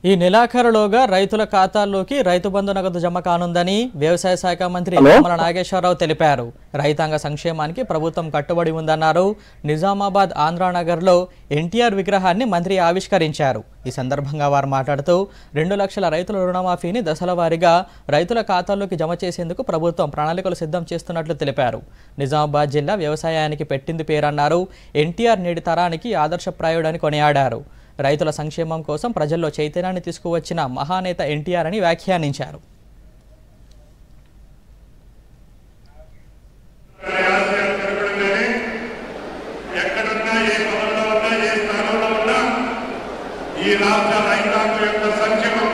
ఈ నెలాఖరులోగా రైతుల ఖాతాల్లోకి రైతు బంధు నగదు జమ కానుందని వ్యవసాయ శాఖ మంత్రి హలో? తుమ్మల నాగేశ్వరరావు తెలిపారు రైతాంగ సంక్షేమానికి ప్రభుత్వం కట్టుబడి ఉందన్నారు నిజామాబాద్ ఆంధ్రానగర్లో ఎన్టీఆర్ విగ్రహాన్ని మంత్రి ఆవిష్కరించారు ఈ సందర్భంగా వారు మాట్లాడుతూ రెండు లక్షల రైతుల రుణమాఫీని దశల వారీగా రైతుల ఖాతాల్లోకి జమ చేసేందుకు ప్రభుత్వం ప్రణాళికలు సిద్ధం చేస్తున్నట్లు తెలిపారు నిజామాబాద్ జిల్లా వ్యవసాయానికి పెట్టింది పేరన్నారు ఎన్టీఆర్ నేటి తరానికి ఆదర్శప్రాయుడని కొనియాడారు రైతుల సంక్షేమం కోసం ప్రజల్లో చైతన్యాన్ని తీసుకువచ్చిన మహానేత ఎన్టీఆర్ అని వ్యాఖ్యానించారు ఎక్కడున్నా ఏ పదంలో ఉన్నా ఏ స్థానంలో ఉన్నా ఈ రాష్ట్ర రైతాంగం యొక్క సంక్షేమం